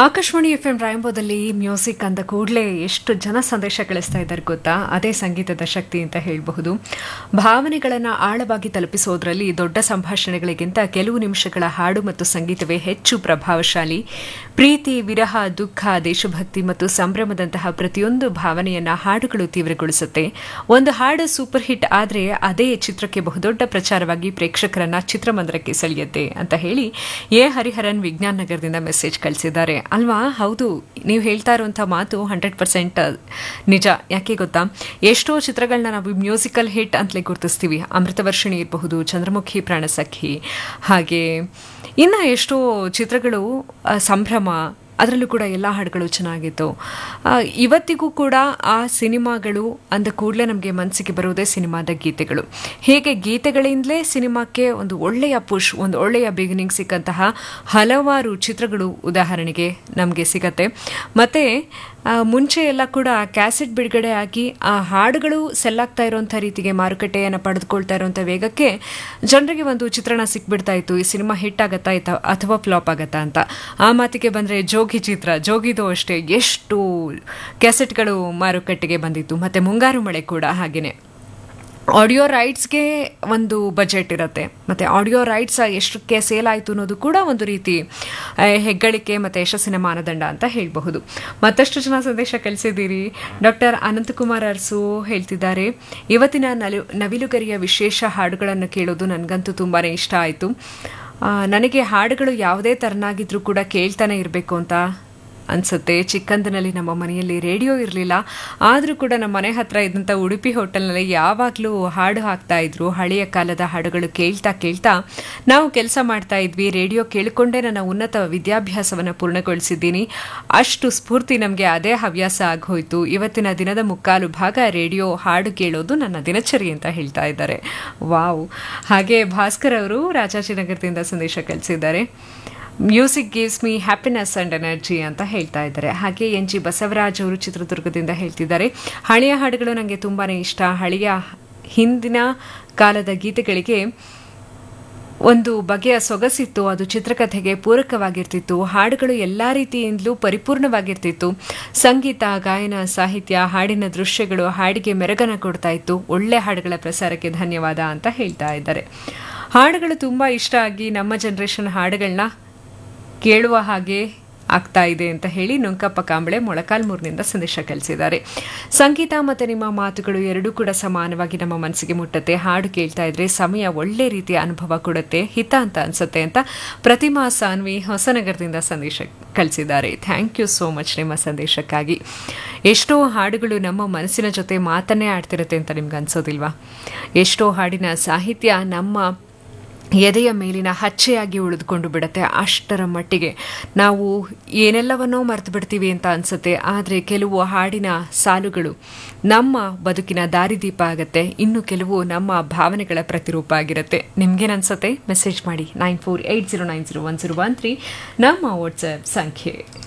Akashvani F M ರಾಯಂಬೋದಲ್ಲಿ music ಅಂದ ಕೂಡಲೇ ಎಷ್ಟು ಜನ ಸಂದೇಶ ಕಳಿಸ್ತಾ ಇದ್ದಾರೆ ಗೊತ್ತಾ ಅದೇ ಸಂಗೀತದ ಶಕ್ತಿ ಅಂತ ಹೇಳಬಹುದು ಭಾವನೆಗಳನ್ನು ಆಳವಾಗಿ ತಲುಪಿಸೋದ್ರಲ್ಲಿ ದೊಡ್ಡ ಸಂಭಾಷಣೆಗಳಿಗಿಂತ ಕೆಲವು ನಿಮಿಷಗಳ ಹಾಡು ಮತ್ತು ಸಂಗೀತವೇ ಹೆಚ್ಚು ಪ್ರಭಾವಶಾಲಿ ಪ್ರೀತಿ ವಿರಹ ದುಃಖ ದೇಶಭಕ್ತಿ ಮತ್ತು ಸಂಭ್ರಮದಂತಹ ಪ್ರತಿಯೊಂದು ಭಾವನೆಯನ್ನ ಹಾಡುಗಳು ತೀವ್ರಗೊಳಿಸುತ್ತೆ ಒಂದು ಹಾಡು ಸೂಪರ್ ಹಿಟ್ ಆದರೆ ಅದೇ ಚಿತ್ರಕ್ಕೆ ಬಹುದೊಡ್ಡ ಪ್ರಚಾರವಾಗಿ ಪ್ರೇಕ್ಷಕರನ್ನ ಚಿತ್ರಮಂದಿರಕ್ಕೆ ಸೆಳೆಯುತ್ತೆ ಅಂತ ಹೇಳಿ ಎ ಹರಿಹರನ್ ವಿಜ್ಞಾನ ನಗರದಿಂದ ಮೆಸೇಜ್ ಕಳಿಸಿದ್ದಾರೆ ಅಲ್ವಾ ಹೌದು ನೀವು ಹೇಳ್ತಾ ಇರುವಂಥ ಮಾತು ಹಂಡ್ರೆಡ್ ಪರ್ಸೆಂಟ್ ನಿಜ ಯಾಕೆ ಗೊತ್ತಾ ಎಷ್ಟೋ ಚಿತ್ರಗಳನ್ನ ನಾವು ಮ್ಯೂಸಿಕಲ್ ಹಿಟ್ ಅಂತಲೇ ಗುರುತಿಸ್ತೀವಿ ಅಮೃತವರ್ಷಿಣಿ ಇರಬಹುದು ಚಂದ್ರಮುಖಿ ಪ್ರಾಣಸಖಿ ಹಾಗೆ ಇನ್ನು ಎಷ್ಟೋ ಚಿತ್ರಗಳು ಆ, ಸಂಭ್ರಮ ಅದರಲ್ಲೂ ಕೂಡ ಎಲ್ಲ ಹಾಡುಗಳು ಚೆನ್ನಾಗಿತ್ತು ಆ, ಇವತ್ತಿಗೂ ಕೂಡ ಆ ಸಿನಿಮಾಗಳು ಅಂದ ಕೂಡಲೇ ನಮಗೆ ಮನಸ್ಸಿಗೆ ಬರೋದೇ ಸಿನಿಮಾದ ಗೀತೆಗಳು ಹೇಗೆ ಗೀತೆಗಳಿಂದಲೇ ಸಿನಿಮಾಕ್ಕೆ ಒಂದು ಒಳ್ಳೆಯ ಪುಷ್ ಒಂದು ಒಳ್ಳೆಯ ಬಿಗಿನಿಂಗ್ ಸಿಕ್ಕಂತಹ ಹಲವಾರು ಚಿತ್ರಗಳು ಉದಾಹರಣೆಗೆ ನಮಗೆ ಸಿಗತ್ತೆ ಮತ್ತು ಮುಂಚೆ ಎಲ್ಲ ಕೂಡ ಕ್ಯಾಸೆಟ್ ಬಿಡುಗಡೆ ಆಗಿ ಆ ಹಾಡುಗಳು ಸೆಲ್ಲಾಗ್ತಾ ಇರುವಂಥ ರೀತಿಗೆ ಮಾರುಕಟ್ಟೆಯನ್ನು ಪಡೆದುಕೊಳ್ತಾ ಇರುವಂಥ ವೇಗಕ್ಕೆ ಜನರಿಗೆ ಒಂದು ಚಿತ್ರಣ ಸಿಕ್ಬಿಡ್ತಾ ಇತ್ತು ಈ ಸಿನಿಮಾ ಹಿಟ್ ಆಗತ್ತಾ ಇತ್ತ ಅಥವಾ ಫ್ಲಾಪ್ ಆಗತ್ತಾ ಅಂತ ಆ ಮಾತಿಗೆ ಬಂದರೆ ಜೋಗಿ ಚಿತ್ರ ಜೋಗಿದು ಅಷ್ಟೇ ಎಷ್ಟು ಕ್ಯಾಸೆಟ್ಗಳು ಮಾರುಕಟ್ಟೆಗೆ ಬಂದಿತ್ತು ಮತ್ತು ಮುಂಗಾರು ಮಳೆ ಕೂಡ ಹಾಗೆಯೇ ಆಡಿಯೋ ರೈಟ್ಸ್ಗೆ ಒಂದು ಬಜೆಟ್ ಇರುತ್ತೆ ಮತ್ತು ಆಡಿಯೋ ರೈಟ್ಸ್ ಎಷ್ಟಕ್ಕೆ ಸೇಲ್ ಆಯಿತು ಅನ್ನೋದು ಕೂಡ ಒಂದು ರೀತಿ ಆ, ಹೆಗ್ಗಳಿಕೆ ಮತ್ತು ಯಶಸ್ಸಿನ ಮಾನದಂಡ ಅಂತ ಹೇಳಬಹುದು ಮತ್ತಷ್ಟು ಜನ ಸಂದೇಶ ಕಳಿಸಿದ್ದೀರಿ ಡಾಕ್ಟರ್ ಅನಂತಕುಮಾರ್ ಅರಸು ಹೇಳ್ತಿದ್ದಾರೆ ಇವತ್ತಿನ ನಲು ನವಿಲುಗರಿಯ ವಿಶೇಷ ಹಾಡುಗಳನ್ನು ಕೇಳೋದು ನನಗಂತೂ ತುಂಬಾ ಇಷ್ಟ ಆಯಿತು ನನಗೆ ಹಾಡುಗಳು ಯಾವುದೇ ಥರನಾಗಿದ್ರೂ ಕೂಡ ಕೇಳ್ತಾನೆ ಇರಬೇಕು ಅಂತ ಅನ್ಸುತ್ತೆ ಚಿಕ್ಕಂದಿನಲ್ಲಿ ನಮ್ಮ ಮನೆಯಲ್ಲಿ ರೇಡಿಯೋ ಇರಲಿಲ್ಲ ಆದರೂ ಕೂಡ ನಮ್ಮ ಮನೆ ಹತ್ರ ಇದ್ದಂಥ ಉಡುಪಿ ಹೋಟೆಲ್ನಲ್ಲಿ ಯಾವಾಗಲೂ ಹಾಡು ಹಾಕ್ತಾ ಇದ್ರು ಹಳೆಯ ಕಾಲದ ಹಾಡುಗಳು ಕೇಳ್ತಾ ಕೇಳ್ತಾ ನಾವು ಕೆಲಸ ಮಾಡ್ತಾ ಇದ್ವಿ ರೇಡಿಯೋ ಕೇಳಿಕೊಂಡೇ ನನ್ನ ಉನ್ನತ ವಿದ್ಯಾಭ್ಯಾಸವನ್ನು ಪೂರ್ಣಗೊಳಿಸಿದ್ದೀನಿ ಅಷ್ಟು ಸ್ಫೂರ್ತಿ ನಮಗೆ ಅದೇ ಹವ್ಯಾಸ ಆಗೋಯ್ತು ಇವತ್ತಿನ ದಿನದ ಮುಕ್ಕಾಲು ಭಾಗ ರೇಡಿಯೋ ಹಾಡು ಕೇಳೋದು ನನ್ನ ದಿನಚರಿ ಅಂತ ಹೇಳ್ತಾ ಇದ್ದಾರೆ ವಾವ್ ಹಾಗೆ ಭಾಸ್ಕರ್ ಅವರು ರಾಜಾಜಿನಗರದಿಂದ ಸಂದೇಶ ಕಳಿಸಿದ್ದಾರೆ music gives me happiness and energy ಅಂತ ಹೇಳ್ತಾ ಇದ್ದಾರೆ ಹಾಗೆ ಎನ್ ಜಿ ಬಸವರಾಜ್ ಅವರು ಚಿತ್ರದುರ್ಗದಿಂದ ಹೇಳ್ತಿದ್ದಾರೆ ಹಳೆಯ ಹಾಡುಗಳು ನನಗೆ ತುಂಬಾ ಇಷ್ಟ ಹಳೆಯ ಹಿಂದಿನ ಕಾಲದ ಗೀತೆಗಳಿಗೆ ಒಂದು ಬಗೆಯ ಸೊಗಸಿತ್ತು ಅದು ಚಿತ್ರಕಥೆಗೆ ಪೂರಕವಾಗಿರ್ತಿತ್ತು ಹಾಡುಗಳು ಎಲ್ಲ ರೀತಿಯಿಂದಲೂ ಪರಿಪೂರ್ಣವಾಗಿರ್ತಿತ್ತು ಸಂಗೀತ ಗಾಯನ ಸಾಹಿತ್ಯ ಹಾಡಿನ ದೃಶ್ಯಗಳು ಹಾಡಿಗೆ ಮೆರಗನ ಕೊಡ್ತಾ ಇತ್ತು ಒಳ್ಳೆ ಹಾಡುಗಳ ಪ್ರಸಾರಕ್ಕೆ ಧನ್ಯವಾದ ಅಂತ ಹೇಳ್ತಾ ಇದ್ದಾರೆ ಹಾಡುಗಳು ತುಂಬ ಇಷ್ಟ ಆಗಿ ನಮ್ಮ ಜನ್ರೇಷನ್ ಹಾಡುಗಳನ್ನ ಕೇಳುವ ಹಾಗೆ ಆಗ್ತಾ ಇದೆ ಅಂತ ಹೇಳಿ ನುಂಕಪ್ಪ ಕಾಂಬಳೆ ಮೊಳಕಾಲ್ಮೂರಿನಿಂದ ಸಂದೇಶ ಕಳಿಸಿದ್ದಾರೆ ಸಂಗೀತ ಮತ್ತು ನಿಮ್ಮ ಮಾತುಗಳು ಎರಡೂ ಕೂಡ ಸಮಾನವಾಗಿ ನಮ್ಮ ಮನಸ್ಸಿಗೆ ಮುಟ್ಟತ್ತೆ ಹಾಡು ಕೇಳ್ತಾ ಇದ್ರೆ ಸಮಯ ಒಳ್ಳೆ ರೀತಿಯ ಅನುಭವ ಕೊಡುತ್ತೆ ಹಿತ ಅಂತ ಅನ್ಸುತ್ತೆ ಅಂತ ಪ್ರತಿಮಾ ಸಾನ್ವಿ ಹೊಸನಗರದಿಂದ ಸಂದೇಶ ಕಳಿಸಿದ್ದಾರೆ ಥ್ಯಾಂಕ್ ಯು ಸೋ ಮಚ್ ನಿಮ್ಮ ಸಂದೇಶಕ್ಕಾಗಿ ಎಷ್ಟೋ ಹಾಡುಗಳು ನಮ್ಮ ಮನಸ್ಸಿನ ಜೊತೆ ಮಾತನ್ನೇ ಆಡ್ತಿರುತ್ತೆ ಅಂತ ನಿಮ್ಗೆ ಅನ್ಸೋದಿಲ್ವಾ ಎಷ್ಟೋ ಹಾಡಿನ ಸಾಹಿತ್ಯ ನಮ್ಮ ಎದೆಯ ಮೇಲಿನ ಹಚ್ಚೆಯಾಗಿ ಉಳಿದುಕೊಂಡು ಬಿಡುತ್ತೆ ಅಷ್ಟರ ಮಟ್ಟಿಗೆ ನಾವು ಏನೆಲ್ಲವನ್ನೋ ಮರೆತು ಬಿಡ್ತೀವಿ ಅಂತ ಅನ್ಸುತ್ತೆ ಆದರೆ ಕೆಲವು ಹಾಡಿನ ಸಾಲುಗಳು ನಮ್ಮ ಬದುಕಿನ ದಾರಿದೀಪ ಆಗುತ್ತೆ ಇನ್ನು ಕೆಲವು ನಮ್ಮ ಭಾವನೆಗಳ ಪ್ರತಿರೂಪ ಆಗಿರುತ್ತೆ ನಿಮ್ಗೇನನ್ಸುತ್ತೆ ಮೆಸೇಜ್ ಮಾಡಿ nine four eight zero nine zero one zero one three ನಮ್ಮ ವಾಟ್ಸಪ್ ಸಂಖ್ಯೆ